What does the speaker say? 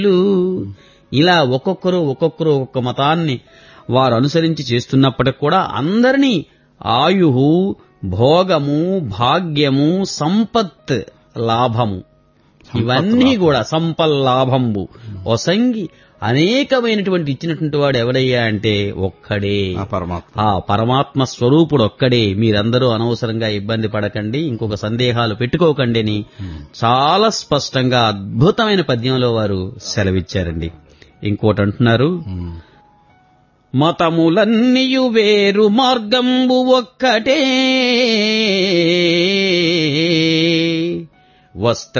ఇలా ఒక్కొక్కరు ఒక్కొక్కరు ఒక్కొక్క మతాన్ని వారు అనుసరించి చేస్తున్నప్పటికి కూడా అందరినీ ఆయుహు భోగము భాగ్యము సంపత్ లాభము ఇవన్నీ కూడా సంపల్లాభంబు ఒసంగి అనేకమైనటువంటి ఇచ్చినటువంటి వాడు ఎవడయ్యా అంటే ఒక్కడే ఆ పరమాత్మ ఆ పరమాత్మ స్వరూపుడు ఒక్కడే మీరందరూ అనవసరంగా ఇబ్బంది పడకండి ఇంకొక సందేహాలు పెట్టుకోకండి అని చాలా స్పష్టంగా అద్భుతమైన పద్యంలో వారు సెలవిచ్చారండి ఇంకోటి అంటున్నారు ఉమ్. మతములన్నీయు వేరు మార్గంబు ఒక్కటే వస్త్ర